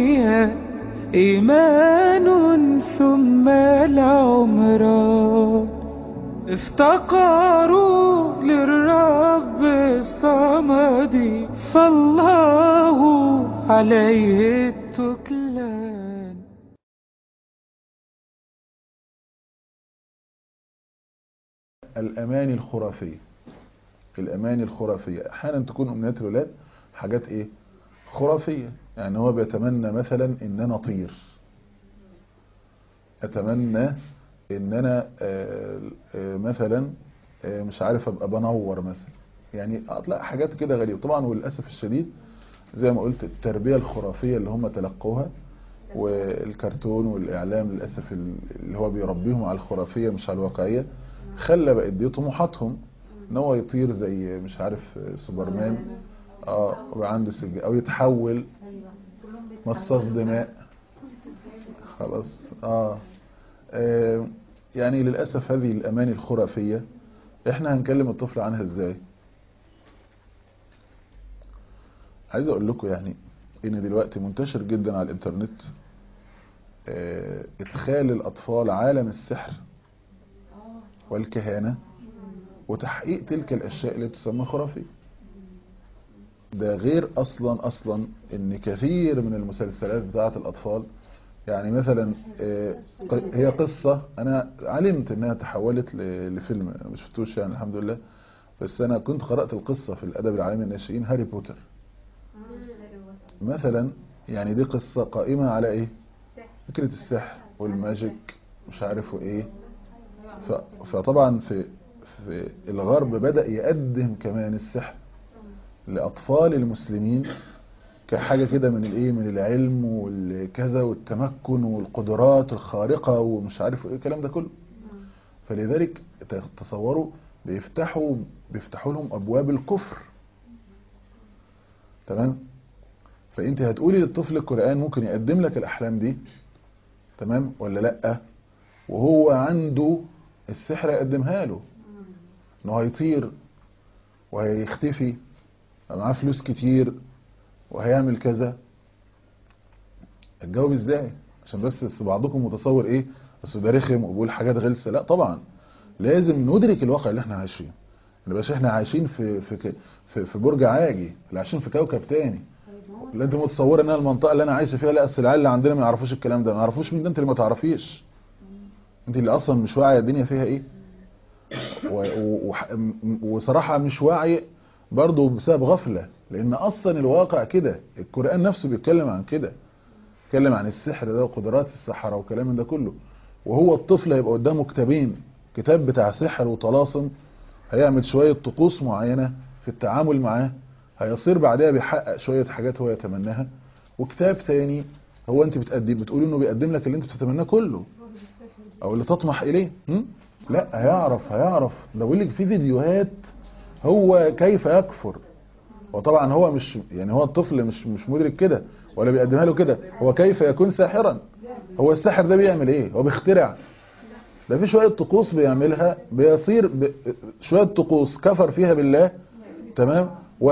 فيها إيمان ثم العمران افتقروا للرب الصمد فالله عليه التكلان الاماني الخرافيه الاماني الخرافيه احيانا تكون امنيات الولاد حاجات ايه خرافيه يعني هو بيتمنى مثلا ان انا اطير اتمنى ان انا آه، آه، مثلا آه، مش عارف ابقى بنور مثلا يعني اطلع حاجات كده غريبه طبعا وللاسف الشديد زي ما قلت التربيه الخرافيه اللي هم تلقوها والكرتون والاعلام للاسف اللي هو بيربيهم على الخرافيه مش على الواقعيه خلى بقت دي طموحاتهم ان هو يطير زي مش عارف سوبرمان اه ويبقى عنده سج او يتحول مصاص دماء خلاص آه. اه يعني للاسف هذه الاماني الخرافيه احنا هنكلم الطفل عنها ازاي عايز اقول لكم يعني ان دلوقتي منتشر جدا على الانترنت اه ادخال الاطفال عالم السحر والكهانة وتحقيق تلك الاشياء اللي تسمى خرافية ده غير اصلا اصلا ان كثير من المسلسلات بتاعة الاطفال يعني مثلا اه هي قصة انا علمت انها تحولت لفيلم ما شفتوش يعني الحمد لله بس انا كنت قرأت القصة في الادب العالمي الناشئين هاري بوتر مثلا يعني دي قصة قائمة على ايه فكرة السحر والماجيك مش عارف وايه فطبعا في في الغرب بدأ يقدم كمان السحر لأطفال المسلمين كحاجة كده من الايه من العلم والكذا والتمكن والقدرات الخارقة ومش عارف ايه الكلام ده كله فلذلك تصوروا بيفتحوا بيفتحوا لهم ابواب الكفر تمام فانت هتقولي للطفل القرآن ممكن يقدم لك الاحلام دي تمام ولا لا وهو عنده السحر يقدمها له انه هيطير وهيختفي معاه فلوس كتير وهيعمل كذا هتجاوب ازاي عشان بس بعضكم متصور ايه بس ده رخم وبيقول حاجات غلسه لا طبعا لازم ندرك الواقع اللي احنا عايشين ما بقاش احنا عايشين في في في, في برج عاجي اللي عايشين في كوكب تاني لا انت متصور ان المنطقه اللي انا عايشه فيها لا اصل العيال اللي عندنا ما يعرفوش الكلام ده ما يعرفوش مين ده انت اللي ما تعرفيش انت اللي اصلا مش واعيه الدنيا فيها ايه و... و... وصراحه مش واعي برضه بسبب غفله لان اصلا الواقع كده القران نفسه بيتكلم عن كده بيتكلم عن السحر ده وقدرات السحره وكلام من ده كله وهو الطفل هيبقى قدامه كتابين كتاب بتاع سحر وطلاسم هيعمل شويه طقوس معينه في التعامل معاه هيصير بعدها بيحقق شويه حاجات هو يتمناها وكتاب تاني هو انت بتقدم بتقول انه بيقدم لك اللي انت بتتمناه كله او اللي تطمح اليه م? لا هيعرف هيعرف ده بقول لك في فيديوهات هو كيف يكفر وطبعا هو مش يعني هو الطفل مش مش مدرك كده ولا بيقدمها له كده هو كيف يكون ساحرا هو الساحر ده بيعمل ايه هو بيخترع ده في شويه طقوس بيعملها بيصير ب... شويه طقوس كفر فيها بالله تمام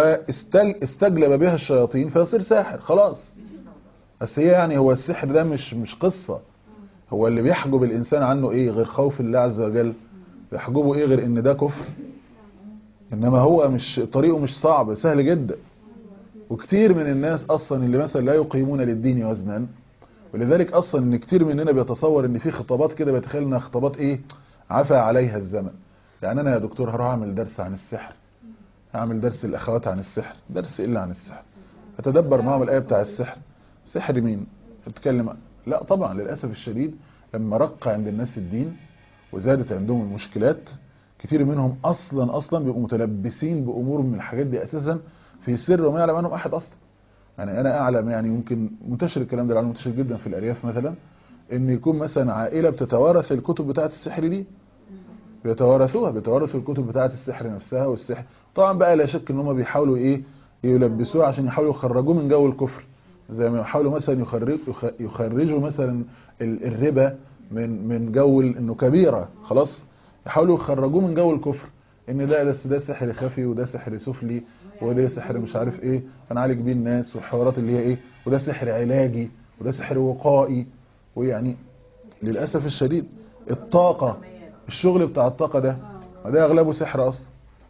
واستجلب بها الشياطين فيصير ساحر خلاص بس هي يعني هو السحر ده مش مش قصه هو اللي بيحجب الإنسان عنه إيه غير خوف الله عز وجل بيحجبه إيه غير إن ده كفر إنما هو مش طريقه مش صعب سهل جدا وكتير من الناس أصلا اللي مثلا لا يقيمون للدين وزنا ولذلك أصلا إن كتير مننا بيتصور إن في خطابات كده بيتخيل إنها خطابات إيه عفى عليها الزمن يعني أنا يا دكتور هروح أعمل درس عن السحر هعمل درس الأخوات عن السحر درس إلا عن السحر أتدبر معهم الآية بتاع السحر سحر مين اتكلم لا طبعا للأسف الشديد لما رق عند الناس الدين وزادت عندهم المشكلات كتير منهم أصلا أصلا بيبقوا متلبسين بأمور من الحاجات دي أساسا في سر وما يعلم عنهم أحد أصلا يعني أنا أعلم يعني ممكن منتشر الكلام ده العالم منتشر جدا في الأرياف مثلا إن يكون مثلا عائلة بتتوارث الكتب بتاعة السحر دي بيتوارثوها بيتوارثوا الكتب بتاعة السحر نفسها والسحر طبعا بقى لا شك ان هم بيحاولوا ايه يلبسوها عشان يحاولوا يخرجوه من جو الكفر زي ما يحاولوا مثلا يخرج يخرجوا مثلا الربا من من جو انه كبيره خلاص يحاولوا يخرجوه من جو الكفر ان ده بس ده سحر خفي وده سحر سفلي وده سحر مش عارف ايه هنعالج بيه الناس والحوارات اللي هي ايه وده سحر علاجي وده سحر وقائي ويعني للاسف الشديد الطاقه الشغل بتاع الطاقه ده ما ده اغلبه سحر اصلا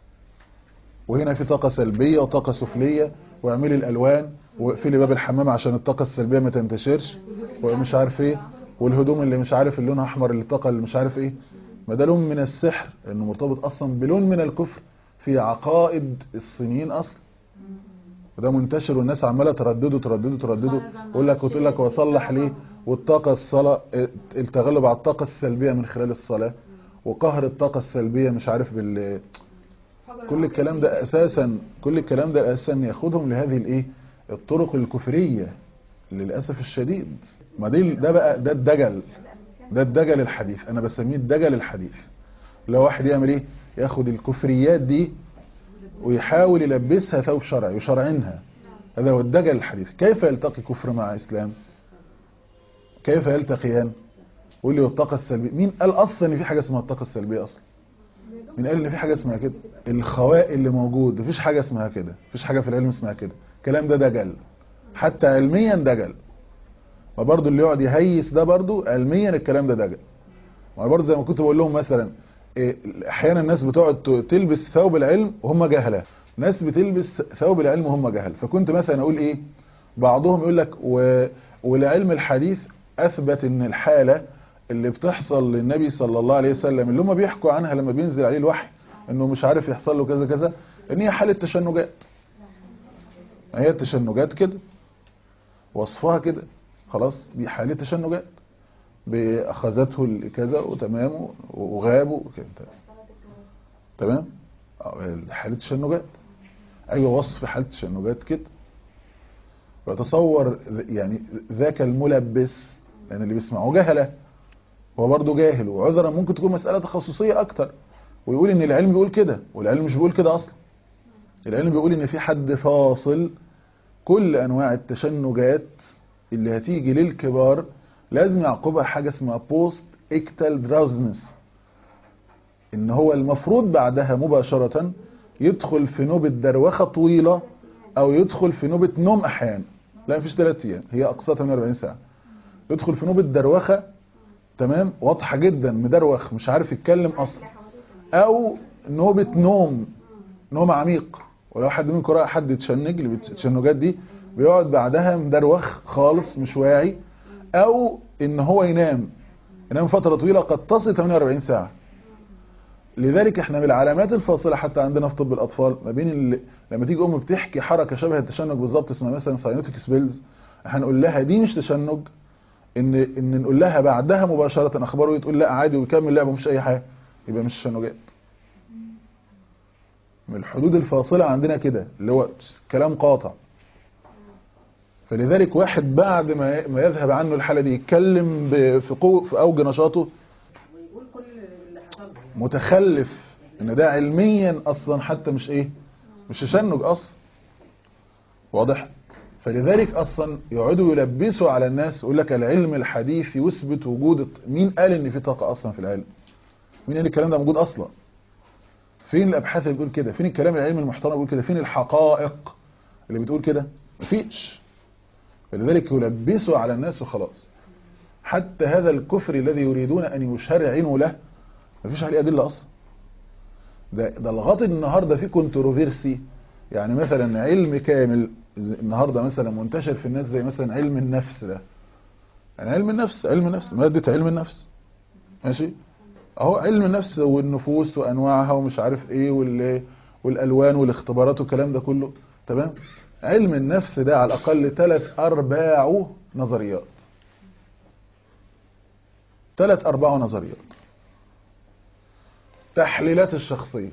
وهنا في طاقه سلبيه وطاقه سفليه واعملي الالوان واقفلي باب الحمام عشان الطاقه السلبيه ما تنتشرش ومش عارف ايه والهدوم اللي مش عارف اللي لونها احمر اللي الطاقه اللي مش عارف ايه ما ده لون من السحر انه مرتبط اصلا بلون من الكفر في عقائد الصينيين اصلا وده منتشر والناس عماله تردده تردده تردده يقول لك وتقول لك وصلح ليه والطاقه الصلاه التغلب على الطاقه السلبيه من خلال الصلاه وقهر الطاقه السلبيه مش عارف بال كل الكلام ده اساسا كل الكلام ده اساسا ياخدهم لهذه الايه الطرق الكفريه للاسف الشديد ما دي ده بقى ده الدجل ده الدجل الحديث انا بسميه الدجل الحديث لو واحد يعمل ايه ياخد الكفريات دي ويحاول يلبسها ثوب شرعي وشرعنها هذا هو الدجل الحديث كيف يلتقي كفر مع اسلام كيف يلتقيان قول لي والطاقه السلبيه مين قال اصلا ان في حاجه اسمها الطاقه السلبيه اصلا مين قال ان في حاجه اسمها كده الخواء اللي موجود مفيش حاجه اسمها كده مفيش حاجه في العلم اسمها كده الكلام ده دجل حتى علميا دجل ما برضو اللي يقعد يهيس ده برضو علميا الكلام ده دجل ما برضو زي ما كنت بقول لهم مثلا إيه، احيانا الناس بتقعد ت- تلبس ثوب العلم وهم جهله ناس بتلبس ثوب العلم وهم جهل فكنت مثلا اقول ايه بعضهم يقول لك و... والعلم الحديث اثبت ان الحاله اللي بتحصل للنبي صلى الله عليه وسلم اللي هم بيحكوا عنها لما بينزل عليه الوحي انه مش عارف يحصل له كذا كذا ان هي حاله تشنجات ما هي التشنجات كده وصفها كده خلاص دي حاله تشنجات باخذته ال- كذا وتمام وغاب وكده تمام آه، حاله تشنجات ايوه وصف حاله تشنجات كده وتصور ذ- يعني ذاك الملبس لان اللي بيسمعه جهله هو برضه جاهل وعذرا ممكن تكون مساله تخصصيه اكتر ويقول ان العلم بيقول كده والعلم مش بيقول كده اصلا العلم بيقول ان في حد فاصل كل انواع التشنجات اللي هتيجي للكبار لازم يعقبها حاجه اسمها بوست اكتال دراوزنس ان هو المفروض بعدها مباشره يدخل في نوبه دروخه طويله او يدخل في نوبه نوم احيانا لا مفيش ثلاث ايام هي اقصاها 48 ساعه يدخل في نوبه دروخه تمام واضحه جدا مدروخ مش عارف يتكلم اصلا او نوبه نوم نوم عميق ولو حد منكم راى حد يتشنج اللي التشنجات دي بيقعد بعدها مدروخ خالص مش واعي او ان هو ينام ينام فتره طويله قد تصل 48 ساعه لذلك احنا من العلامات الفاصله حتى عندنا في طب الاطفال ما بين اللي لما تيجي ام بتحكي حركه شبه التشنج بالظبط اسمها مثلا ساينوتيك سبيلز هنقول لها دي مش تشنج ان ان نقول لها بعدها مباشره اخباره تقول لا عادي ويكمل لعبه مفيش اي حاجه يبقى مش تشنجات من الحدود الفاصله عندنا كده اللي هو كلام قاطع فلذلك واحد بعد ما ما يذهب عنه الحاله دي يتكلم ب- في قوه في اوج نشاطه ويقول كل اللي حصل له متخلف ان ده علميا اصلا حتى مش ايه مش تشنج اصلا واضح فلذلك اصلا يقعدوا يلبسوا على الناس يقول لك العلم الحديث يثبت وجود الط- مين قال ان في طاقه اصلا في العلم مين قال الكلام ده موجود اصلا فين الابحاث اللي بتقول كده فين الكلام العلمي المحترم اللي بيقول كده فين الحقائق اللي بتقول كده مفيش فلذلك يلبسوا على الناس وخلاص حتى هذا الكفر الذي يريدون ان يشرعنوا له مفيش عليه ادله اصلا ده ده لغايه النهارده في كونتروفيرسي يعني مثلا علم كامل زي- النهارده مثلا منتشر في الناس زي مثلا علم النفس ده يعني علم النفس علم النفس ماده علم النفس ماشي اهو علم النفس والنفوس وانواعها ومش عارف ايه وال والالوان والاختبارات والكلام ده كله تمام علم النفس ده على الاقل ثلاث ارباع نظريات ثلاث ارباع نظريات تحليلات الشخصية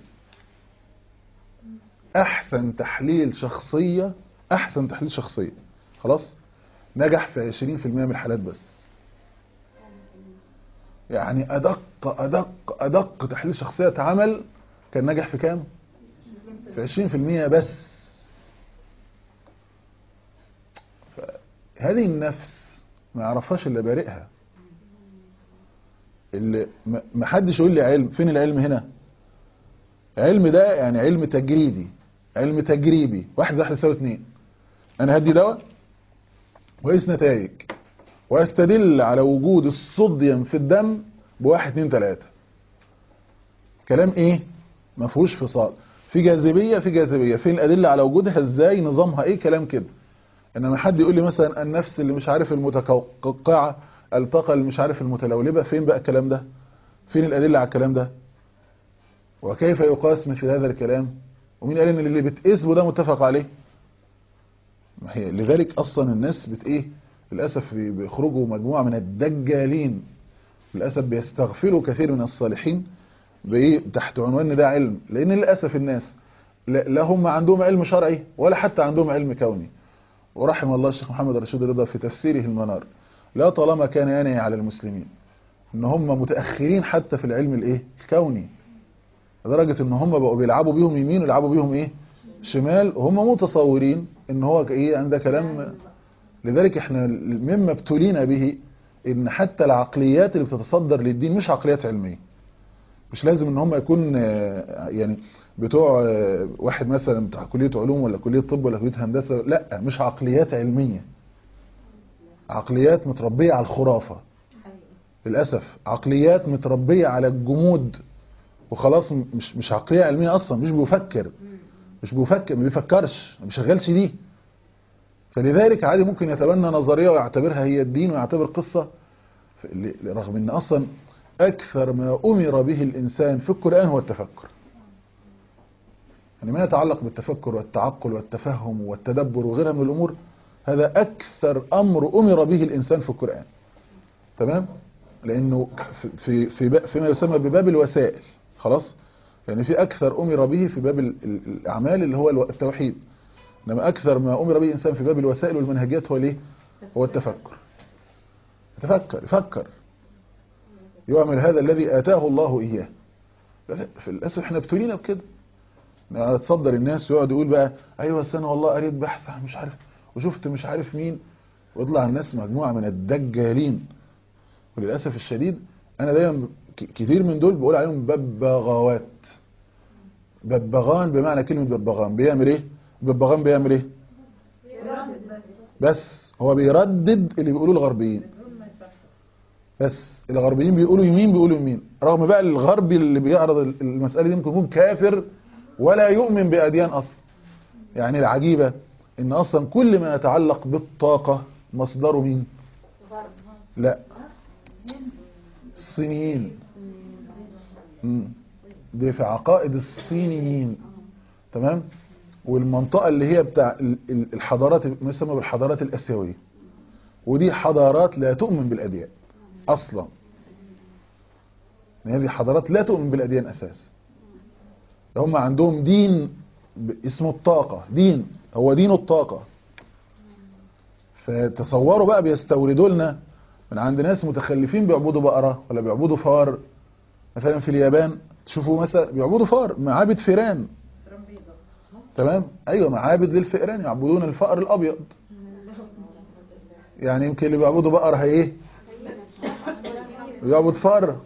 أحسن تحليل شخصية أحسن تحليل شخصية خلاص نجح في 20% من الحالات بس يعني أدق أدق أدق تحليل شخصية اتعمل كان نجح في كام؟ في 20% بس فهذه النفس ما يعرفهاش إلا بارئها اللي ما- ما حدش يقول لي علم فين العلم هنا علم ده يعني علم تجريدي علم تجريبي واحد زائد واحد يساوي اتنين انا هدي دواء وقيس نتائج واستدل على وجود الصوديوم في الدم بواحد اتنين تلاتة كلام ايه ما فيهوش فصال في جاذبية في جاذبية فين الأدلة على وجودها ازاي نظامها ايه كلام كده انما حد يقول لي مثلا النفس اللي مش عارف المتقعقعة الطاقة اللي مش عارف المتلولبة فين بقى الكلام ده فين الأدلة على الكلام ده وكيف يقاس مثل هذا الكلام ومين قال ان اللي بتقيس ده متفق عليه ما هي لذلك اصلا الناس بت ايه للاسف بيخرجوا مجموعه من الدجالين للاسف بيستغفلوا كثير من الصالحين بايه تحت عنوان ده علم لان للاسف الناس لا لا هم عندهم علم شرعي ولا حتى عندهم علم كوني ورحم الله الشيخ محمد رشيد رضا في تفسيره المنار لا طالما كان ينهي على المسلمين ان هم متاخرين حتى في العلم الايه الكوني لدرجه ان هم بقوا بيلعبوا بيهم يمين ويلعبوا بيهم ايه شمال وهم متصورين ان هو ايه عند كلام لذلك احنا مما ابتلينا به ان حتى العقليات اللي بتتصدر للدين مش عقليات علميه مش لازم ان هم يكون آه، يعني بتوع آه، واحد مثلا بتاع كليه علوم ولا كليه طب ولا كليه هندسه لا مش عقليات علميه عقليات متربيه على الخرافه للاسف عقليات متربيه على الجمود وخلاص مش مش عقليه علميه اصلا مش بيفكر مش بيفكر ما بيفكرش ما بيشغلش دي فلذلك عادي ممكن يتبنى نظريه ويعتبرها هي الدين ويعتبر قصه ف- ل- رغم ان اصلا اكثر ما امر به الانسان في القران هو التفكر يعني ما يتعلق بالتفكر والتعقل والتفهم والتدبر وغيرها من الامور هذا اكثر امر امر به الانسان في القران تمام لانه في في في ب- فيما يسمى بباب الوسائل خلاص يعني في اكثر امر به في باب ال- ال- الاعمال اللي هو الو- التوحيد انما اكثر ما امر به الانسان في باب الوسائل والمنهجيات هو الايه هو التفكر يتفكر يفكر يعمل هذا الذي اتاه الله اياه في للاسف احنا ابتلينا بكده يعني تصدر الناس ويقعد يقول بقى ايوه بس انا والله قريت بحث عن مش عارف وشفت مش عارف مين ويطلع الناس مجموعه من الدجالين وللاسف الشديد انا دايما ك- كتير من دول بقول عليهم ببغاوات ببغان بمعنى كلمه ببغان بيعمل ايه ببغان بيعمل ايه بس هو بيردد اللي بيقولوه الغربيين بس الغربيين بيقولوا يمين بيقولوا يمين رغم بقى الغربي اللي بيعرض المسألة دي ممكن يكون كافر ولا يؤمن بأديان أصلا يعني العجيبة ان أصلا كل ما يتعلق بالطاقة مصدره مين لا الصينيين مم. دي في عقائد الصينيين تمام والمنطقة اللي هي بتاع ال- ال- الحضارات ما يسمى بالحضارات الآسيوية ودي حضارات لا تؤمن بالأديان أصلا يعني هذه حضارات لا تؤمن بالأديان أساسا هم عندهم دين ب- اسمه الطاقة دين هو دين الطاقة فتصوروا بقى بيستوردوا لنا من عند ناس متخلفين بيعبدوا بقرة ولا بيعبدوا فار مثلا في اليابان تشوفوا مثلا بيعبدوا فار معابد فيران تمام ايوه معابد للفئران يعبدون الفأر الابيض يعني يمكن اللي بيعبدوا بقر هي ايه بيعبد فار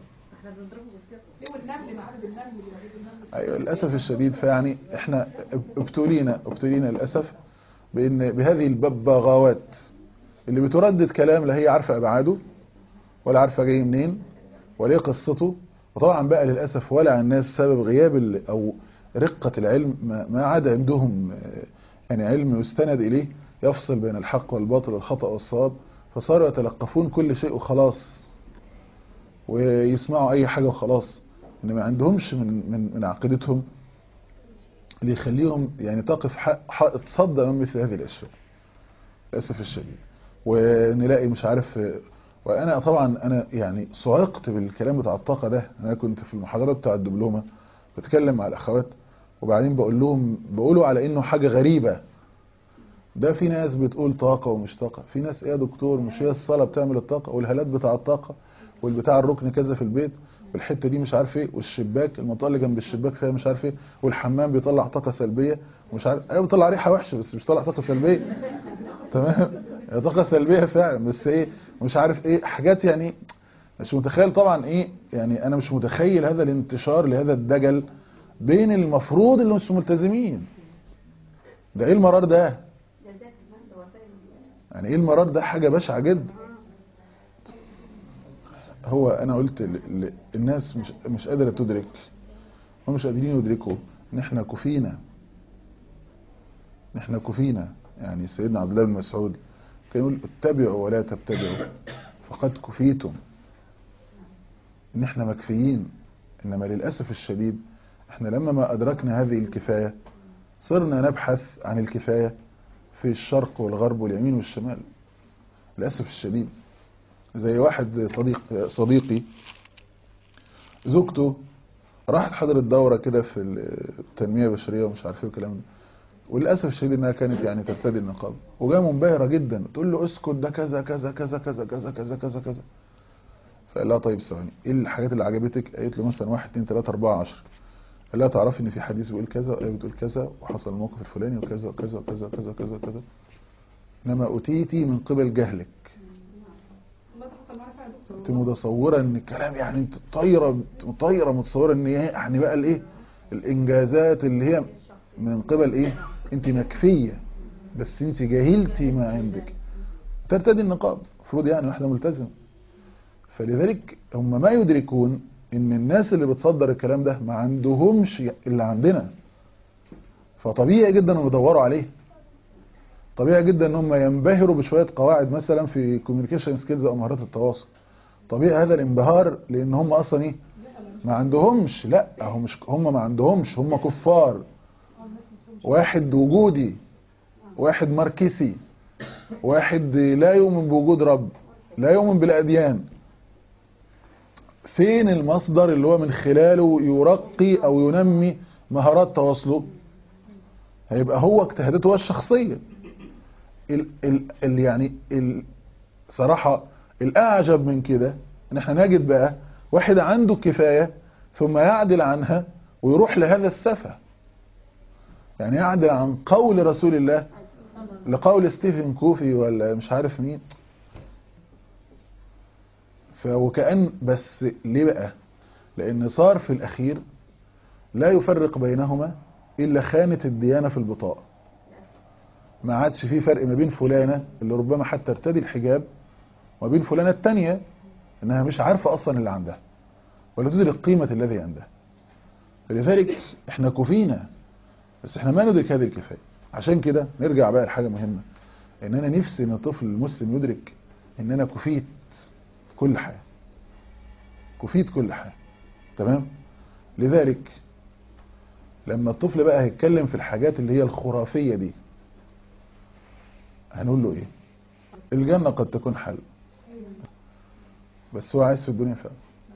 ايوه للاسف الشديد فيعني احنا ابتلينا ابتلينا للاسف بان بهذه الببغاوات اللي بتردد كلام لا هي عارفه ابعاده ولا عارفه جاي منين ولا ايه قصته وطبعا بقى للاسف ولا على الناس بسبب غياب ال- او رقه العلم ما ما عاد عندهم آه، يعني علم يستند اليه يفصل بين الحق والباطل والخطا والصواب فصاروا يتلقفون كل شيء وخلاص ويسمعوا اي حاجه وخلاص ان ما عندهمش من من من عقيدتهم اللي يخليهم يعني تقف حق- حائط صد امام مثل هذه الاشياء للاسف الشديد ونلاقي مش عارف وانا طبعا انا يعني صعقت بالكلام بتاع الطاقه ده انا كنت في المحاضرات بتاع الدبلومه بتكلم مع الاخوات وبعدين بقول لهم بقولوا على انه حاجه غريبه ده في ناس بتقول طاقه ومش طاقه في ناس ايه يا دكتور مش هي الصلاه بتعمل الطاقه والهالات بتاع الطاقه والبتاع الركن كذا في البيت والحته دي مش عارف ايه والشباك المنطقه اللي جنب الشباك فيها مش عارف ايه والحمام بيطلع طاقه سلبيه ومش عارف ايوه بيطلع ريحه وحشه بس مش بيطلع طاقه سلبيه تمام هي طاقه سلبيه فعلا بس ايه مش عارف ايه حاجات يعني مش متخيل طبعا ايه يعني انا مش متخيل هذا الانتشار لهذا الدجل بين المفروض اللي مش ملتزمين ده ايه المرار ده يعني ايه المرار ده حاجة بشعة جدا هو انا قلت ل- ل- الناس مش مش قادرة تدرك هم مش قادرين يدركوا ان احنا كفينا ان احنا كفينا يعني سيدنا عبد الله بن مسعود كان يقول اتبعوا ولا تبتدعوا فقد كفيتم ان احنا مكفيين انما للاسف الشديد احنا لما ما ادركنا هذه الكفايه صرنا نبحث عن الكفايه في الشرق والغرب واليمين والشمال للاسف الشديد زي واحد صديق صديقي زوجته راحت حضرت دوره كده في التنميه البشريه ومش عارف ايه والكلام ده وللاسف الشديد انها كانت يعني ترتدي النقاب وجايه منبهره جدا تقول له اسكت ده كذا كذا كذا كذا كذا كذا كذا كذا فقال لها طيب ثواني ايه الحاجات اللي عجبتك قالت له مثلا 1 2 3 4 10 قال لها تعرفي ان في حديث بيقول كذا وايه بتقول كذا وحصل الموقف الفلاني وكذا وكذا وكذا وكذا وكذا وكذا انما اتيتي من قبل جهلك ما تحصل معاك يا دكتور انت متصوره ان الكلام يعني انت طايره طايره متصوره ان هي يعني بقى الايه الانجازات اللي هي من قبل ايه انت مكفيه بس انت جاهلتي ما عندك ترتدي النقاب المفروض يعني واحده ملتزمه فلذلك هم ما يدركون ان الناس اللي بتصدر الكلام ده ما عندهمش اللي عندنا فطبيعي جدا انهم يدوروا عليه طبيعي جدا ان هم ينبهروا بشويه قواعد مثلا في كوميونيكيشن سكيلز او مهارات التواصل طبيعي هذا الانبهار لان هم اصلا ايه ما عندهمش لا هم مش هم ما عندهمش هم كفار واحد وجودي واحد ماركسي واحد لا يؤمن بوجود رب لا يؤمن بالاديان فين المصدر اللي هو من خلاله يرقي او ينمي مهارات تواصله هيبقى هو اجتهاداته هو الشخصيه ال ال ال يعني ال صراحه الاعجب من كده ان احنا نجد بقى واحد عنده الكفايه ثم يعدل عنها ويروح لهذا السفه يعني يعدل عن قول رسول الله لقول ستيفن كوفي ولا مش عارف مين فوكأن بس ليه بقى لان صار في الاخير لا يفرق بينهما الا خانة الديانة في البطاقة ما عادش في فرق ما بين فلانة اللي ربما حتى ترتدي الحجاب وما بين فلانة التانية انها مش عارفة اصلا اللي عندها ولا تدرك قيمة الذي عندها فلذلك احنا كفينا بس احنا ما ندرك هذه الكفاية عشان كده نرجع بقى لحاجة مهمة ان انا نفسي ان الطفل المسلم يدرك ان انا كفيت في كل حاجة كفيت كل حاجة تمام لذلك لما الطفل بقى هيتكلم في الحاجات اللي هي الخرافية دي هنقول له ايه الجنة قد تكون حل بس هو عايز في الدنيا فعلا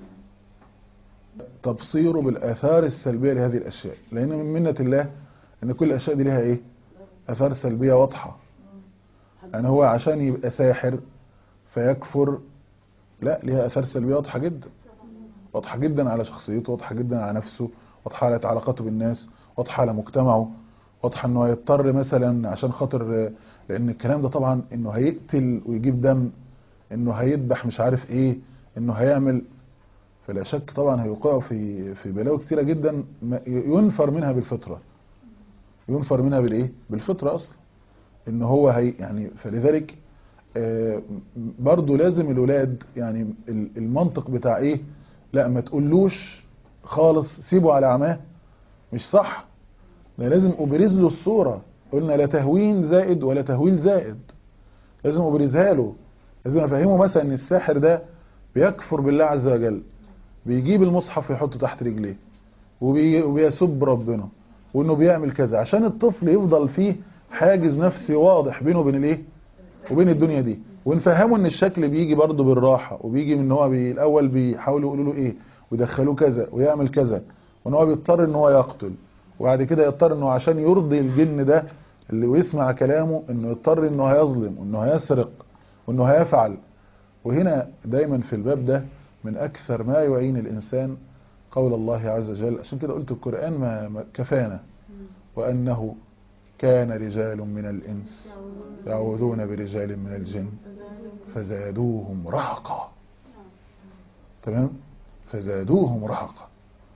تبصيره بالآثار السلبية لهذه الأشياء لأن من منة الله أن كل الأشياء دي لها إيه آثار سلبية واضحة يعني هو عشان يبقى ساحر فيكفر لا ليها آثار سلبية واضحة جدا واضحة جدا على شخصيته واضحة جدا على نفسه واضحة على علاقاته بالناس واضحة على مجتمعه واضحة انه هيضطر مثلا عشان خاطر لان الكلام ده طبعا انه هيقتل ويجيب دم انه هيذبح مش عارف ايه انه هيعمل فلا شك طبعا هيوقعوا في في بلاوي كتيرة جدا ما- ينفر منها بالفطرة ينفر منها بالايه بالفطرة اصلا ان هو هي يعني فلذلك آه، برضو لازم الولاد يعني ال- المنطق بتاع ايه لا ما تقولوش خالص سيبه على عماه مش صح ده لازم ابرز له الصورة قلنا لا تهوين زائد ولا تهويل زائد لازم ابرزها له لازم افهمه مثلا ان الساحر ده بيكفر بالله عز وجل بيجيب المصحف ويحطه تحت رجليه وبي- وبيسب ربنا وانه بيعمل كذا عشان الطفل يفضل فيه حاجز نفسي واضح بينه وبين الايه وبين الدنيا دي ونفهمه ان الشكل بيجي برضه بالراحه وبيجي من ان هو بي الاول بيحاولوا يقولوا له ايه ويدخلوه كذا ويعمل كذا وان هو بيضطر ان هو يقتل وبعد كده يضطر انه عشان يرضي الجن ده اللي ويسمع كلامه انه يضطر انه هيظلم وانه هيسرق وانه هيفعل وهنا دايما في الباب ده من اكثر ما يعين الانسان قول الله عز وجل عشان كده قلت القرآن ما ما كفانا وأنه كان رجال من الإنس يعوذون برجال من الجن فزادوهم رهقا تمام فزادوهم رهقا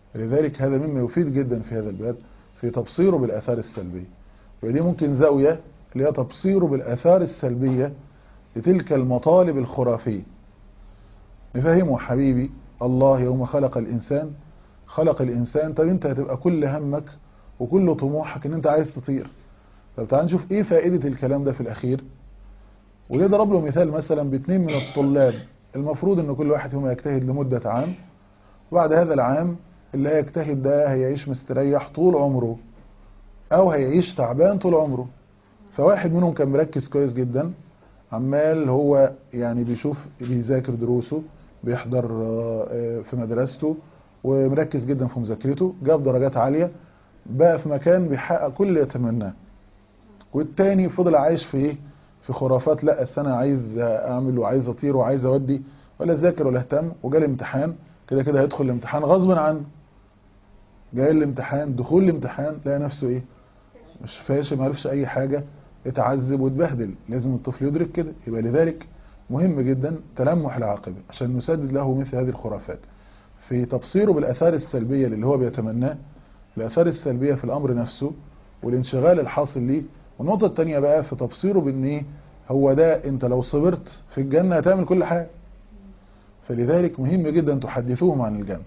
لذلك هذا مما يفيد جدا في هذا الباب في تبصيره بالآثار السلبية ودي ممكن زاوية اللي هي تبصيره بالآثار السلبية لتلك المطالب الخرافية نفهمه حبيبي الله يوم خلق الإنسان خلق الإنسان طب انت هتبقى كل همك وكل طموحك ان انت عايز تطير طب تعال نشوف ايه فائدة الكلام ده في الأخير ونضرب له مثال مثلا باثنين من الطلاب المفروض ان كل واحد فيهم يجتهد لمدة عام وبعد هذا العام اللي هيجتهد ده هيعيش مستريح طول عمره او هيعيش تعبان طول عمره فواحد منهم كان مركز كويس جدا عمال هو يعني بيشوف بيذاكر دروسه بيحضر في مدرسته ومركز جدا في مذاكرته جاب درجات عالية بقى في مكان بيحقق كل اللي يتمناه والتاني فضل عايش في ايه في خرافات لا السنة عايز اعمل وعايز اطير وعايز اودي ولا ذاكر ولا اهتم وجا الامتحان كده كده هيدخل الامتحان غصب عنه جاي الامتحان دخول الامتحان لقى نفسه ايه مش فاشل ما عرفش اي حاجة اتعذب واتبهدل لازم الطفل يدرك كده يبقى لذلك مهم جدا تلمح العاقبة عشان نسدد له مثل هذه الخرافات في تبصيره بالآثار السلبية اللي هو بيتمناه الآثار السلبية في الأمر نفسه والانشغال الحاصل ليه والنقطة التانية بقى في تبصيره بان ايه هو ده انت لو صبرت في الجنة هتعمل كل حاجة فلذلك مهم جدا تحدثوهم عن الجنة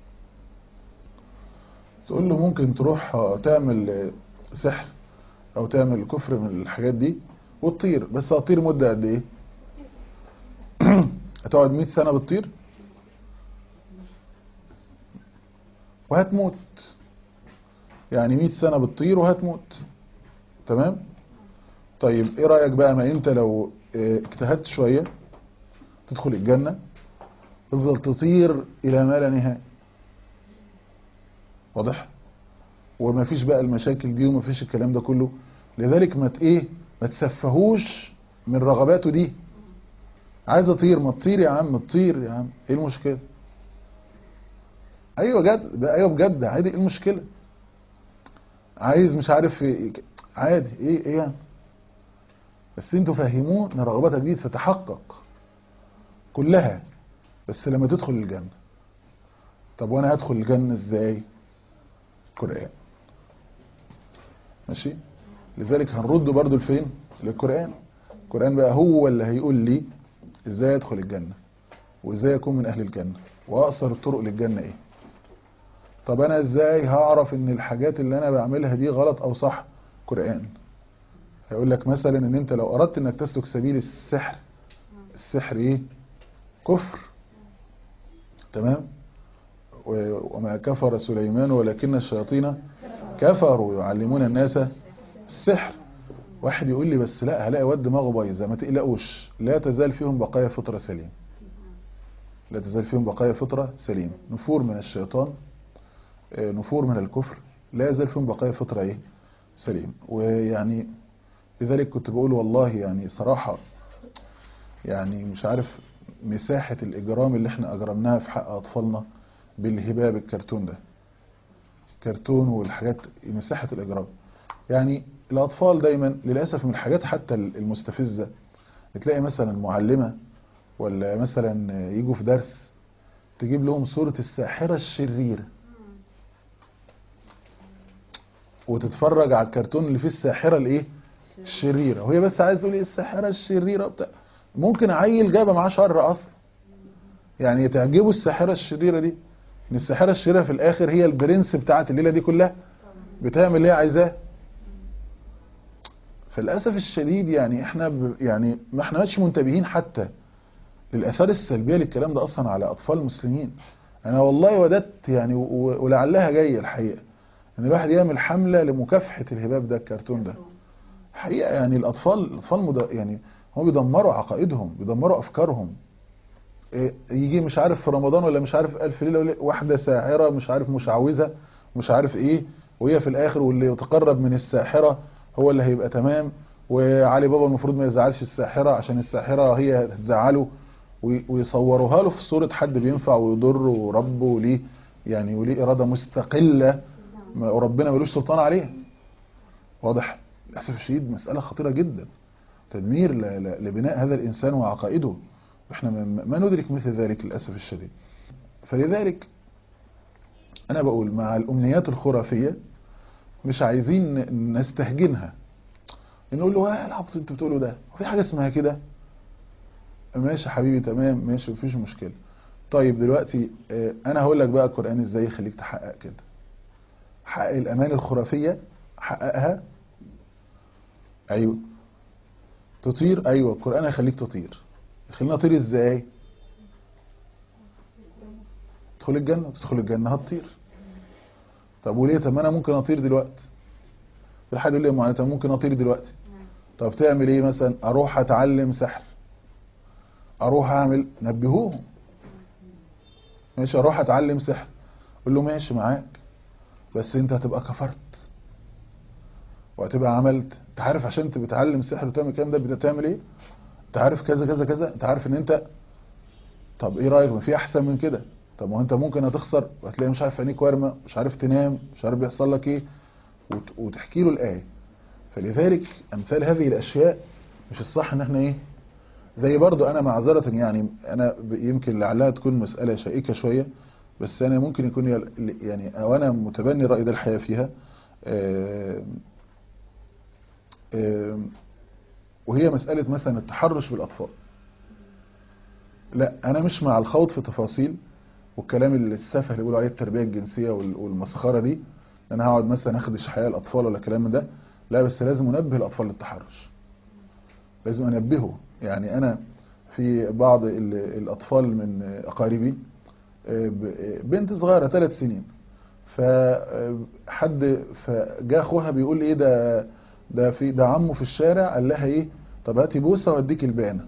تقول له ممكن تروح تعمل سحر او تعمل كفر من الحاجات دي وتطير بس هتطير مدة قد ايه هتقعد 100 سنة بتطير وهتموت يعني 100 سنة بتطير وهتموت تمام طيب ايه رأيك بقى ما انت لو اجتهدت شوية تدخل الجنة تفضل تطير الى ما لا نهاية واضح وما فيش بقى المشاكل دي وما فيش الكلام ده كله لذلك ما ايه ما تسفهوش من رغباته دي عايز اطير ما تطير يا عم تطير يا عم ايه المشكلة ايوه جد ايوه بجد عادي ايه المشكلة عايز مش عارف إيه عادي ايه ايه يعني بس انتوا فهموه ان رغباتك دي تتحقق كلها بس لما تدخل الجنة طب وانا هدخل الجنة ازاي قرآن ماشي لذلك هنرد برضو لفين للقرآن القرآن بقى هو اللي هيقول لي ازاي ادخل الجنة وازاي اكون من اهل الجنة واقصر الطرق للجنة ايه طب انا ازاي هعرف ان الحاجات اللي انا بعملها دي غلط او صح قرآن هيقول لك مثلا ان انت لو اردت انك تسلك سبيل السحر السحر ايه كفر تمام وما كفر سليمان ولكن الشياطين كفروا يعلمون الناس السحر واحد يقول لي بس لا هلاقي واد دماغه بايظه ما تقلقوش لا تزال فيهم بقايا فطره سليم لا تزال فيهم بقايا فطره سليم نفور من الشيطان نفور من الكفر لا يزال فيهم بقايا فطره ايه سليم ويعني لذلك كنت بقول والله يعني صراحة يعني مش عارف مساحة الإجرام اللي احنا أجرمناها في حق أطفالنا بالهباب الكرتون ده كرتون والحاجات مساحة الإجرام يعني الأطفال دايما للأسف من الحاجات حتى المستفزة تلاقي مثلا معلمة ولا مثلا يجوا في درس تجيب لهم صورة الساحرة الشريرة وتتفرج على الكرتون اللي فيه الساحرة الايه الشريرة وهي بس عايز تقول ايه الساحرة الشريرة بتاع ممكن عيل جابه معاه شر اصلا يعني تعجبه الساحرة الشريرة دي ان الساحرة الشريرة في الاخر هي البرنس بتاعت الليلة دي كلها بتعمل اللي هي عايزاه فللاسف الشديد يعني احنا ب... يعني ما احناش منتبهين حتى للاثار السلبيه للكلام ده اصلا على اطفال المسلمين انا والله وددت يعني و... ولعلها جايه الحقيقه ان الواحد يعمل حمله لمكافحه الهباب ده الكرتون ده حقيقه يعني الاطفال الاطفال مد... يعني هم بيدمروا عقائدهم بيدمروا افكارهم إيه يجي مش عارف في رمضان ولا مش عارف الف ليله ولا واحده ساحره مش عارف مشعوذه مش عارف ايه وهي في الاخر واللي يتقرب من الساحره هو اللي هيبقى تمام وعلي بابا المفروض ما يزعلش الساحرة عشان الساحرة هي هتزعله ويصوروها له في صورة حد بينفع ويضر ورب وليه يعني وليه إرادة مستقلة وربنا ملوش سلطان عليها واضح للأسف الشديد مسألة خطيرة جدا تدمير لبناء هذا الإنسان وعقائده احنا ما ندرك مثل ذلك للأسف الشديد فلذلك انا بقول مع الامنيات الخرافيه مش عايزين ن- نستهجنها نقول له ايه العبط انت بتقوله ده هو في حاجه اسمها كده ماشي يا حبيبي تمام ماشي مفيش مشكله طيب دلوقتي آه، انا هقول لك بقى القران ازاي يخليك تحقق كده حقق الامان الخرافيه حققها ايوه تطير ايوه القران هيخليك تطير يخلينا نطير ازاي تدخل الجنه تدخل الجنه هتطير طب وليه طب ما انا ممكن اطير دلوقتي في حد يقول لي ما انا ممكن اطير دلوقتي طب تعمل ايه مثلا اروح اتعلم سحر اروح اعمل نبهوهم ماشي اروح اتعلم سحر قول له ماشي معاك بس انت هتبقى كفرت وهتبقى عملت انت عارف عشان انت بتعلم سحر وتعمل الكلام ده بتعمل ايه انت عارف كذا كذا كذا انت عارف ان انت طب ايه رايك ما في احسن من كده طب ما هو انت ممكن هتخسر وهتلاقي مش عارف عينيك وارمه مش عارف تنام مش عارف بيحصل لك ايه وت- وتحكي له الايه فلذلك امثال هذه الاشياء مش الصح ان احنا ايه زي برضو انا معذرة يعني انا ب- يمكن لعلها تكون مسألة شائكة شوية بس انا ممكن يكون يل- يعني او انا متبني الرأي ده الحياة فيها آم، آم، وهي مسألة مثلا التحرش بالاطفال لا انا مش مع الخوض في تفاصيل والكلام السفه اللي بيقولوا عليه التربية الجنسية وال- والمسخرة دي ان انا هقعد مثلا اخدش حياة الاطفال ولا كلام من ده لا بس لازم انبه الاطفال للتحرش لازم انبهه يعني انا في بعض ال- الاطفال من اقاربي آه، ب- بنت صغيره ثلاث سنين فحد فجاء اخوها بيقول لي ايه ده ده في ده عمه في الشارع قال لها ايه طب هاتي بوسه واديك البانه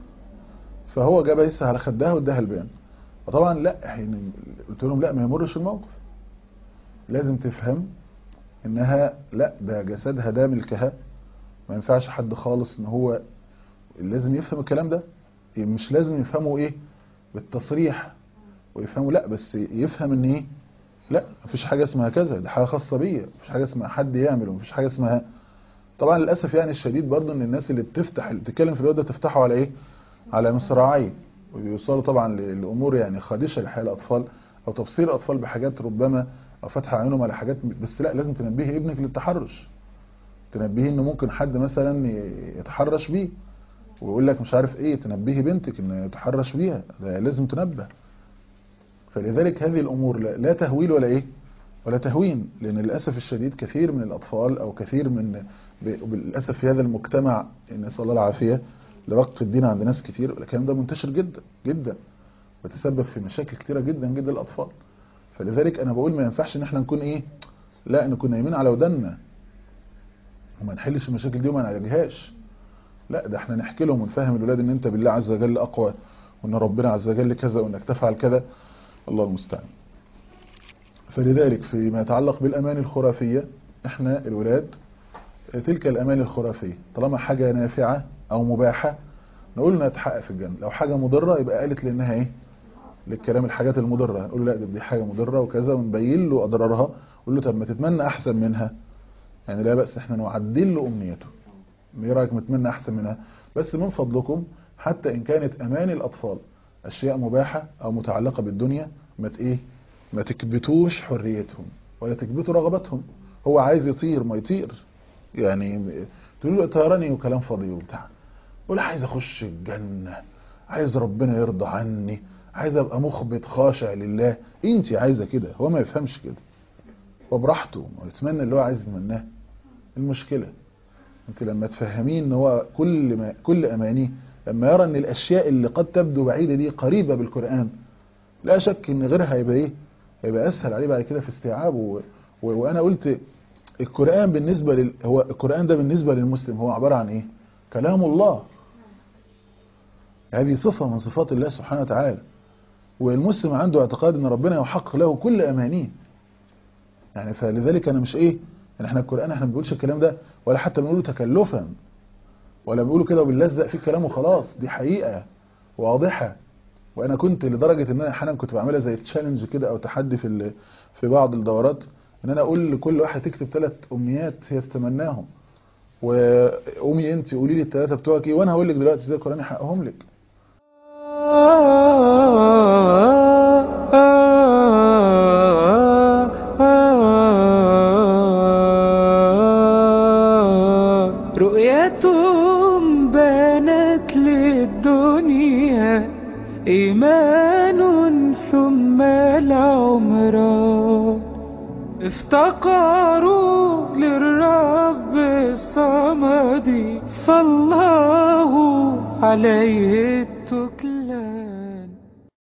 فهو جاب بس على خدها واداها البانه فطبعا لا يعني قلت لهم لا ما يمرش الموقف لازم تفهم انها لا ده جسدها ده ملكها ما ينفعش حد خالص ان هو لازم يفهم الكلام ده مش لازم يفهمه ايه بالتصريح ويفهمه لا بس يفهم ان ايه لا مفيش حاجة اسمها كذا دي حاجة خاصة بيا مفيش حاجة اسمها حد يعمل ومفيش حاجة اسمها طبعا للأسف يعني الشديد برضو ان الناس اللي بتفتح اللي بتتكلم في الوقت ده تفتحه على ايه على مصراعيه ويوصلوا طبعا ل- لامور يعني خادشة لحياة الاطفال او تبصير الاطفال بحاجات ربما او فتح عينهم على حاجات بس لا لازم تنبهي ابنك للتحرش تنبهي انه ممكن حد مثلا ي- يتحرش بيه ويقول لك مش عارف ايه تنبهي بنتك ان يتحرش بيها ده لازم تنبه فلذلك هذه الامور لا, لا تهويل ولا ايه ولا تهوين لان للاسف الشديد كثير من الاطفال او كثير من ب- للاسف في هذا المجتمع نسال الله العافيه لرق الدين عند ناس كتير الكلام ده منتشر جدا جدا بتسبب في مشاكل كتيره جدا جدا للاطفال فلذلك انا بقول ما ينفعش ان احنا نكون ايه لا نكون نايمين على ودنا وما نحلش المشاكل دي وما نعالجهاش لا ده احنا نحكي لهم ونفهم الولاد ان انت بالله عز وجل اقوى وان ربنا عز وجل كذا وانك تفعل كذا الله المستعان فلذلك فيما يتعلق بالامان الخرافيه احنا الولاد تلك الامان الخرافيه طالما حاجه نافعه او مباحه نقول انها تحقق في الجنه لو حاجه مضره يبقى قالت لانها ايه للكلام الحاجات المضره نقول له لا دي حاجه مضره وكذا ونبين له اضرارها نقول له طب ما تتمنى احسن منها يعني لا بأس احنا نعدل له امنيته ايه رايك متمنى احسن منها بس من فضلكم حتى ان كانت امان الاطفال اشياء مباحه او متعلقه بالدنيا ما ت- ايه ما تكبتوش حريتهم ولا تكبتوا رغبتهم هو عايز يطير ما يطير يعني تقول له طيراني وكلام فاضي وبتاع قول عايز اخش الجنه عايز ربنا يرضى عني عايز ابقى مخبت خاشع لله انت عايزه كده هو ما يفهمش كده هو براحته ويتمنى اللي هو عايز يتمناه المشكله انت لما تفهميه ان هو كل ما كل امانيه لما يرى ان الاشياء اللي قد تبدو بعيده دي قريبه بالقران لا شك ان غيرها هيبقى ايه هيبقى اسهل عليه بعد كده في استيعابه و... و... وانا قلت القران بالنسبه لل... هو القران ده بالنسبه للمسلم هو عباره عن ايه كلام الله هذه صفه من صفات الله سبحانه وتعالى والمسلم عنده اعتقاد ان ربنا يحقق له كل امانيه يعني فلذلك انا مش ايه يعني احنا القران احنا ما بنقولش الكلام ده ولا حتى بنقوله تكلفا ولا بنقوله كده وبنلزق فيه الكلام وخلاص دي حقيقه واضحه وانا كنت لدرجه ان انا احيانا كنت بعملها زي تشالنج كده او تحدي في ال- في بعض الدورات ان انا اقول لكل واحد تكتب ثلاث امنيات هي تتمناهم وقومي انت قولي لي الثلاثه بتوعك ايه وانا هقول لك دلوقتي ازاي القران يحققهم لك آه إيمان ثم العمران افتقروا للرب الصمد فالله عليه التكلان